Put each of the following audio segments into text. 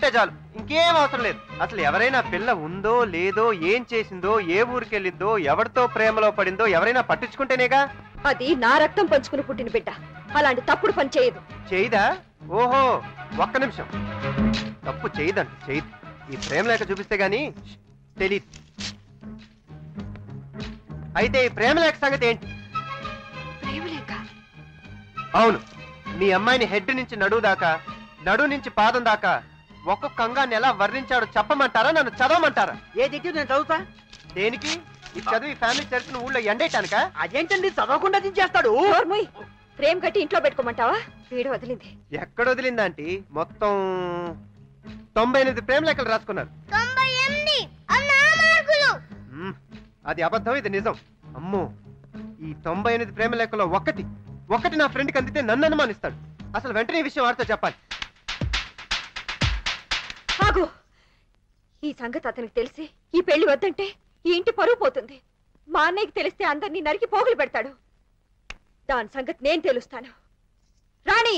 చాలు ఇంకేం అవసరం లేదు అసలు ఎవరైనా పిల్ల ఉందో లేదో ఏం చేసిందో ఏ ఊరికెళ్ళిందో ఎవరితో ప్రేమలో పడిందో ఎవరైనా పట్టించుకుంటేనేగా అది నా రక్తం పంచుకుని పుట్టిన బిడ్డ అలాంటి తప్పుడు పని చేయదు చేయదా ఓహో ఒక్క నిమిషం తప్పు చేయదండి చేయదు ఈ ప్రేమ లేఖ చూపిస్తే గాని తెలీదు అయితే ఈ ప్రేమ లేఖ సంగతి ఏంటి ప్రేమలేక అవును మీ అమ్మాయిని హెడ్ నుంచి నడువు దాకా నడు నుంచి పాదం దాకా ఒక్కొక్క అంగాన్ని ఎలా వర్ణించాడో చెప్పమంటారా నన్ను చదవమంటారా ఏ దిక్కు నేను చదువుతా దేనికి ఈ చదువు ఈ ఫ్యామిలీ చరిత్రను ఊళ్ళో ఎండేయటానిక అదేంటండి చదవకుండా దించేస్తాడు నోర్ముయ్ ప్రేమ కట్టి ఇంట్లో పెట్టుకోమంటావా వీడు వదిలింది ఎక్కడ వదిలిందంటే మొత్తం తొంభై ఎనిమిది ప్రేమ లెక్కలు రాసుకున్నారు తొంభై ఎనిమిది అవి నా మార్కులు మ్మ్. అది అబద్ధం ఇది నిజం అమ్మో ఈ తొంభై ఎనిమిది ప్రేమ లెక్కలో ఒక్కటి ఒక్కటి నా ఫ్రెండ్కి అందితే నన్ను అనుమానిస్తాడు అసలు వెంటనే ఈ విషయం వాడితో చెప్పాలి ఆగు ఈ సంగతి అతనికి తెలిసి ఈ పెళ్లి వద్దంటే ఈ ఇంటి పరువు పోతుంది మా అన్నయ్యకి తెలిస్తే అందరినీ నరికి పోగులు పెడతాడు దాని సంగతి నేను తెలుస్తాను రాణి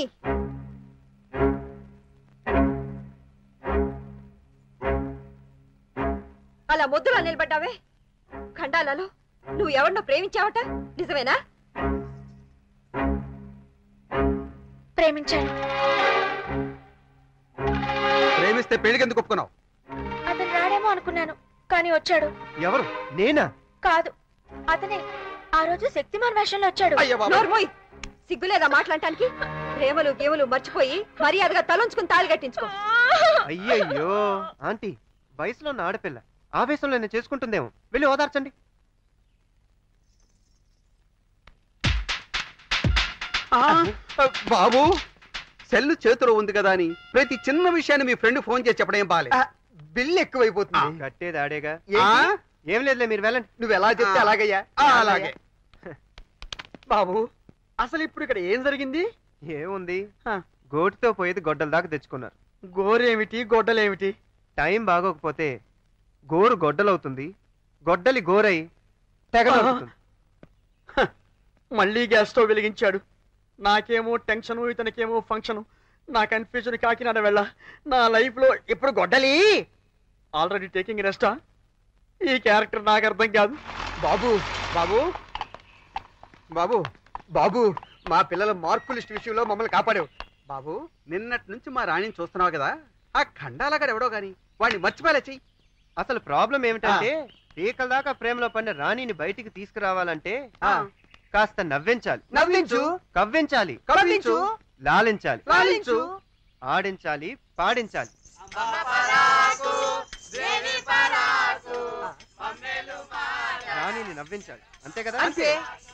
అలా ముద్దులా నిలబడ్డావే ఖండాలలో నువ్వు ఎవరినో ప్రేమించావట నిజమేనా ప్రేమించాను ప్రేమిస్తే పెళ్లికి ఎందుకు ఒప్పుకున్నావు అతను రాడేమో అనుకున్నాను కానీ వచ్చాడు ఎవరు నేనా కాదు అతనే ఆ రోజు శక్తిమాన్ వేషంలో వచ్చాడు అయ్యో బాబా నోర్మోయ్ సిగ్గులేదా మాట్లాడటానికి ప్రేమలు గేములు మర్చిపోయి మర్యాదగా తలంచుకుని తాళి కట్టించుకో అయ్యయ్యో ఆంటీ వయసులో ఉన్న ఆడపిల్ల ఆవేశంలో నేను చేసుకుంటుందేమో వెళ్ళి ఓదార్చండి ఆ, బాబు సెల్లు చేతిలో ఉంది కదా అని ప్రతి చిన్న విషయాన్ని మీ ఫ్రెండ్ ఫోన్ చేసి చెప్పడం ఏం బాలే బిల్లు ఎక్కువైపోతుంది కట్టేది ఆడేగా ఆ? ఏం లేదులే మీరు వెళ్ళండి నువ్వు ఎలా చెప్తే ఆ. అలాగయ్యా ఆ, అలాగే బాబు అసలు ఇప్పుడు ఇక్కడ ఏం జరిగింది ఏముంది ఆ. గోటితో పోయేది గొడ్డల దాకా తెచ్చుకున్నారు గోరేమిటి గొడ్డలేమిటి టైం బాగోకపోతే గోరు గొడ్డలవుతుంది గొడ్డలి గోరై తెగ ఆ. నరుకుతుంది. హ, మళ్ళీ గ్యాస్ స్టవ్ వెలిగించాడు నాకేమో టెన్షన్ ఇతనికేమో ఫంక్షన్ నా కన్ఫ్యూజన్ కాకినాడ వెళ్ళ నా లైఫ్ లో ఇప్పుడు గొడ్డలి ఆల్రెడీ టేకింగ్ రెస్టా ఈ క్యారెక్టర్ నాకు అర్థం కాదు బాబు బాబు బాబు బాబు మా పిల్లల మార్కు లిస్ట్ విషయంలో మమ్మల్ని కాపాడావు బాబు నిన్నటి నుంచి మా రాణిని చూస్తున్నావు కదా ఆ ఖండాలగాడు ఎవడో గాని వాడిని మర్చిపోలే చెయ్యి అసలు ప్రాబ్లం ఏమిటంటే పీకల దాకా ప్రేమలో పడిన రాణిని బయటికి తీసుకురావాలంటే ఆ. కాస్త నవ్వించాలి నవ్వించు కవ్వించాలి కవ్వించు లాలించాలి లాలించు ఆడించాలి పాడించాలి రాణిని నవ్వించాలి అంతే కదా అంతే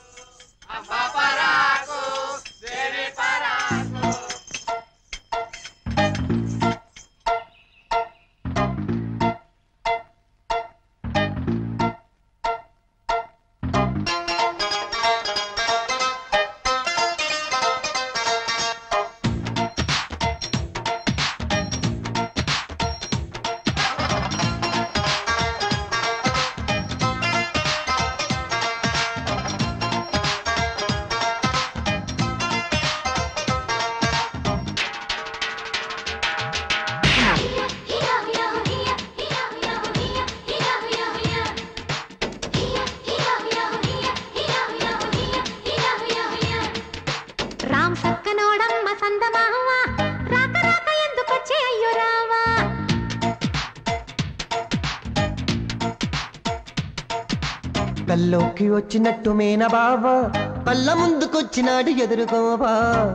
రామ్ సక్కనోడమ్మ సందమావ రాక రాక ఎందుకొచ్చే అయ్యో రావా కల్లోకి వచ్చినట్టు మేన బావ కళ్ళ ముందుకొచ్చినాడు ఎదురుకోవా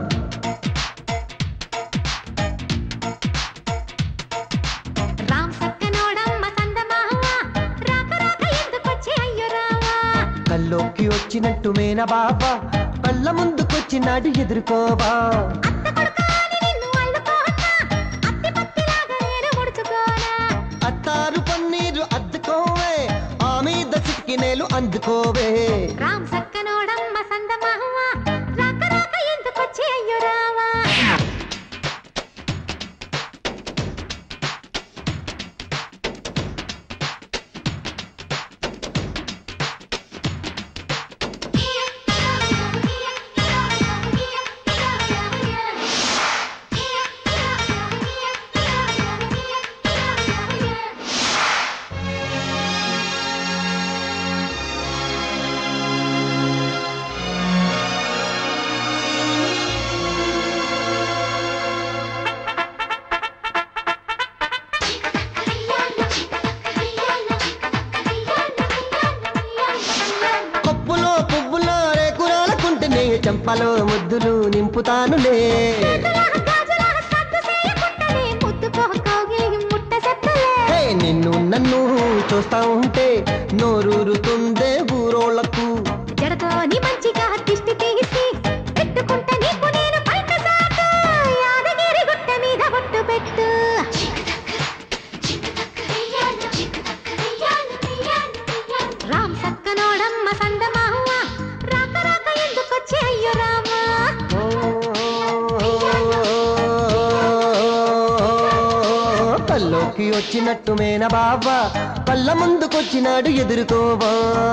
రామ్ సక్కనోడమ్మ సందమావ రాక రాక ఎందుకొచ్చే అయ్యో రావా కల్లోకి వచ్చినట్టు మేన బావ కళ్ళ ముందుకొచ్చినాడు ఎదురుకోవా అత్త కొడుకాని నిన్ను అల్లుకోనా అత్తి పత్తిలాగా నేను ముడుచుకోనా అత్తారు పన్నీరు అద్దుకోవే ఆ మీద సిక్కినేలు అందుకోవే రామ్ సక్కనోడమ్మ సందమావ రాక రాక ఎందుకొచ్చే అయ్యో రావా చెంపలో ముద్దులు నింపుతానులే గాజులాగా సద్దు చేయకుండానే ముద్దుకో కౌగిలి ముట్ట చెత్తలే హే నిన్ను నన్ను చూస్తా ఉంటే నోరూరుతుందే ఊరోళ్లకు జడతోని మంచిగా దిష్టి తీసి పెట్టుకుంటా నీకు నేను బయట సాటు యాదగిరి గుట్ట మీద బొట్టు పెట్టు రామ్ సక్కనోడమ్మ సందమావ రాక రాక ఎందుకొచ్చి అయ్యో రామా కల్లోకి వచ్చినట్టు మేన బాబా కళ్ళ ముందుకొచ్చినాడు ఎదుర్కోవా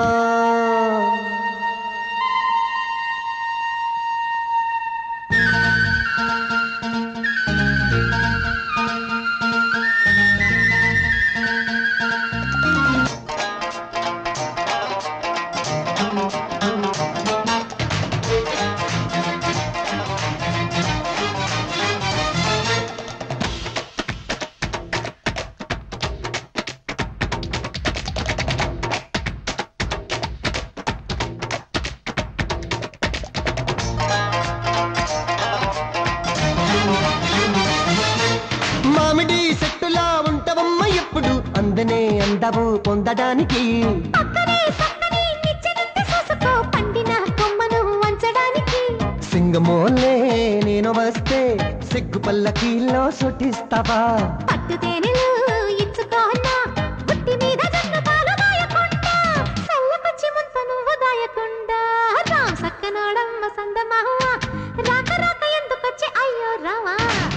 మామిడి చెట్టులా ఉంటవమ్మ ఎప్పుడు అందనే అందవు పొందడానికి పక్కనే పక్కనే నిచ్చనింటి చూసుకో పండిన కొమ్మను వంచడానికి సింగమోలే నేను వస్తే సిగ్గు పల్లకీలో సుటిస్తావా పట్టు తేనెలు ఇచ్చుకోనా బుట్టి మీద జన్ను పాలు దాయకుండా చల్లకొచ్చి ముంత నువ్వు దాయకుండా రామ్ సక్కనోడమ్మ సందమావ రాక రాక ఎందుకొచ్చి అయ్యో రావా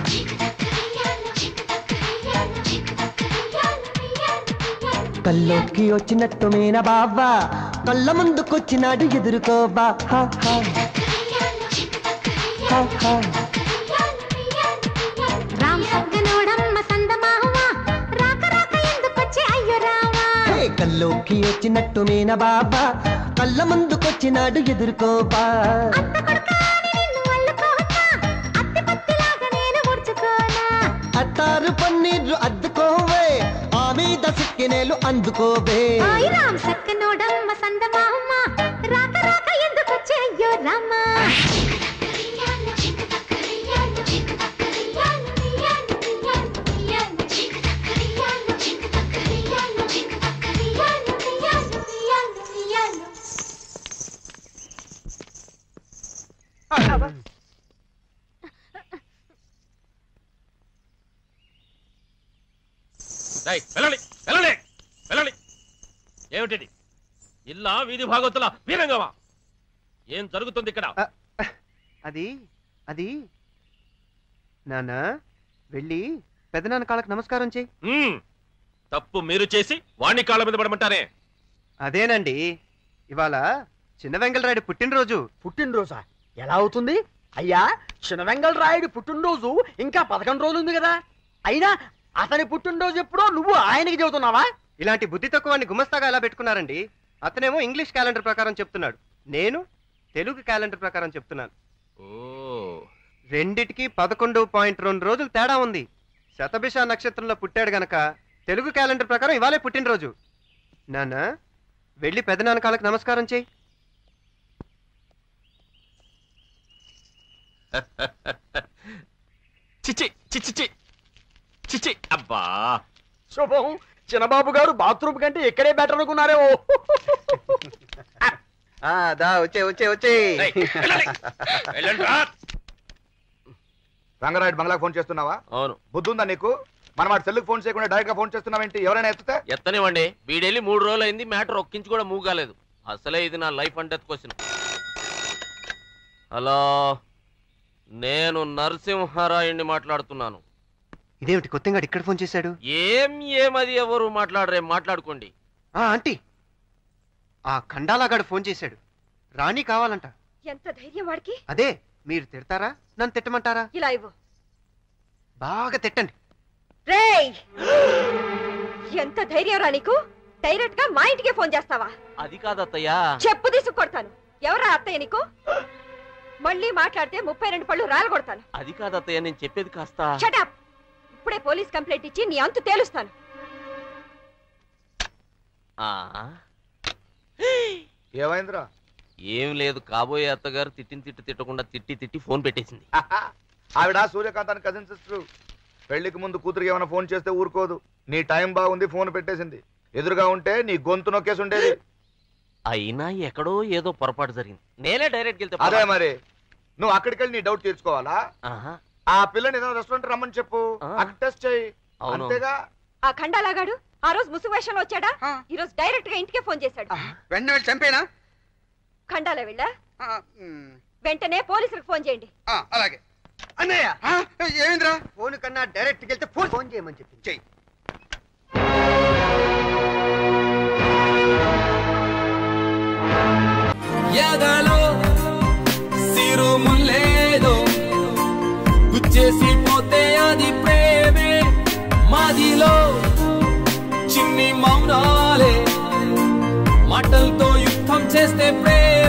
కల్లోకి వచ్చినట్టు మేన బాబా కళ్ళ ముందుకొచ్చినాడు ఎదుర్కోబా హా, హా, హా, హా. రామ్ సక్కనోడమ్మ సందమావ రాక రాక ఎందుకొచ్చి అయ్యో రావా హే, కల్లోకి వచ్చినట్టు మేన బాబా కళ్ళ ముందుకొచ్చినాడు ఎదుర్కోబా అత్త కొడుకాని నిన్ను అల్లుకోనా అత్తి పత్తిలాగా నేను ముడుచుకోనా అత్తారు పన్నీరు అద్దుకోవే ఆ మీద సిక్కినేలు అందుకోవే ఓయ్ రామ్ సక్కనోడమ్మ సందమామ రాక రాక ఎందుకొచ్చి అయ్యో రామా డేయ్, వెళ్ళండి వెళ్ళండి వెళ్ళండి ఏమిటిది ఇల్లా వీధి భాగవతుల వీరంగమా ఏం జరుగుతుంది ఇక్కడ ఆ, అది అది నాన్న వెళ్ళి పెదనాన్న కాళ్ళకి నమస్కారం చేయి మ్మ్. తప్పు మీరు చేసి వాణ్ణి కాళ్ళ మీద పడమంటారే అదేనండి ఇవాళ చిన్న వెంగళరాయుడు పుట్టినరోజు పుట్టినరోజా ఎలా అవుతుంది అయ్యా చిన్న వెంగళ రాయుడు పుట్టినరోజు ఇంకా పదకొండు రోజులు ఉంది కదా అయినా అతని పుట్టినరోజు ఎప్పుడో నువ్వు ఆయనకి చెబుతున్నావా ఇలాంటి బుద్ధి తక్కువని గుమస్తాగా ఎలా పెట్టుకున్నారండి అతనేమో ఇంగ్లీష్ క్యాలెండర్ ప్రకారం చెప్తున్నాడు నేను తెలుగు క్యాలెండర్ ప్రకారం చెప్తున్నాను ఓ రెండిటికి పదకొండు పాయింట్ రెండు రోజులు తేడా ఉంది శతభిష నక్షత్రంలో పుట్టాడు గనక తెలుగు క్యాలెండర్ ప్రకారం ఇవాళే పుట్టినరోజు నాన్న వెళ్ళి పెదనాన్న కాళ్ళకి నమస్కారం చేయి చిచి చిచి చి చిచి అబ్బా శుభం చిన్నబాబు గారు బాత్రూమ్ కంటే ఇక్కడే బెటర్ అనుకున్నారే ఓ ఆ, దా వచ్చే వచ్చే వచ్చే డేయ్, వెళ్ళండి. వెళ్ళండి రా. రంగరాయుడు బంగ్లాకి ఫోన్ చేస్తున్నావా అవును బుద్ధుందా నీకు మనం వాడు సెల్లుకి ఫోన్ చేయకుండా డైరెక్ట్ గా ఫోన్ చేస్తున్నావేంటి ఎవరైనా ఎత్తుతే ఎత్తనివ్వండి వీడెళ్ళి మూడు రోజులు అయింది మ్యాటర్ ఒక్కించి కూడా మూవ్ కాలేదు అసలే ఇది నా life and death question hello నేను నరసింహారాయుణ్ణి మాట్లాడుతున్నాను ఇదేమిటి కొత్తగా ఇక్కడ ఫోన్ చేశాడు ఏం ఏమది ఎవరు మాట్లాడరే మాట్లాడుకోండి ఆ ఆంటీ ఆ ఖండాలాగాడు ఫోన్ చేశాడు రాణి కావాలంట ఎంత ధైర్యం వాడికి అదే మీరు తిడతారా నన్ను తిట్టమంటారా ఇలా ఇవ్వు బాగా తిట్టండి రేయ్ ఎంత ధైర్యం రా నీకు డైరెక్ట్ గా మా ఇంటికే ఫోన్ చేస్తావా అది కాదత్తయ్యా చెప్పు తీసుకు కొడతాను ఎవరా అత్తయ్య నీకు మళ్ళీ మాట్లాడితే ముప్పై రెండు పళ్ళు రాలు కొడతాను అది కాదత్తయ్య నేను చెప్పేది కాస్త షటప్ ఇప్పుడే పోలీస్ కంప్లైంట్ ఇచ్చి నీ అంతు తేలుస్తాను ఆ, ఏమైందిరా ఏం లేదు కాబోయే అత్తగారు తిట్టిన తిట్టి తిట్టకుండా తిట్టి తిట్టి ఫోన్ పెట్టేసింది ఆవిడ సూర్యకాంతాన్ని కజిన్ సిస్టర్ పెళ్లికి ముందు కూతురికి ఏమైనా ఫోన్ చేస్తే ఊరుకోదు నీ టైం బాగుంది ఫోన్ పెట్టేసింది ఎదురుగా ఉంటే నీ గొంతు నొక్కేసి ఉండేది అయినా ఎక్కడో ఏదో పొరపాటు జరిగింది నేనే డైరెక్ట్ వెళ్తే అదే మరి నువ్వు అక్కడికి వెళ్ళి నీ డౌట్ తీర్చుకోవాలా ఆహా, ఆ పిల్లని ఏదైనా రెస్టారెంట్ రమ్మని చెప్పు ఆ. అక్కడ టెస్ట్ చేయి అవును. అంతేగా ఆ ఖండాలాగాడు ఆ రోజు ముసుగు వేషంలో వచ్చాడా ఈ రోజు డైరెక్ట్ గా ఇంటికే ఫోన్ చేశాడు వెంటనే వెళ్ళి చంపేనా ఖండాలా వెళ్ళా ఆ, ఉమ్, వెంటనే పోలీసులకు ఫోన్ చేయండి ఆ, అలాగే అన్నయ్య ఆ, ఏమైందిరా ఫోన్ కన్నా డైరెక్ట్ వెళ్తే ఫోన్ ఫోన్ చేయమని చెప్పింది చెయ్యి ఎదలో సిరుములేదో గుచ్చేసి పోతే అది ప్రేమే మాదిలో చిన్ని మౌనాలే మాటలతో యుద్ధం చేస్తే ప్రేమ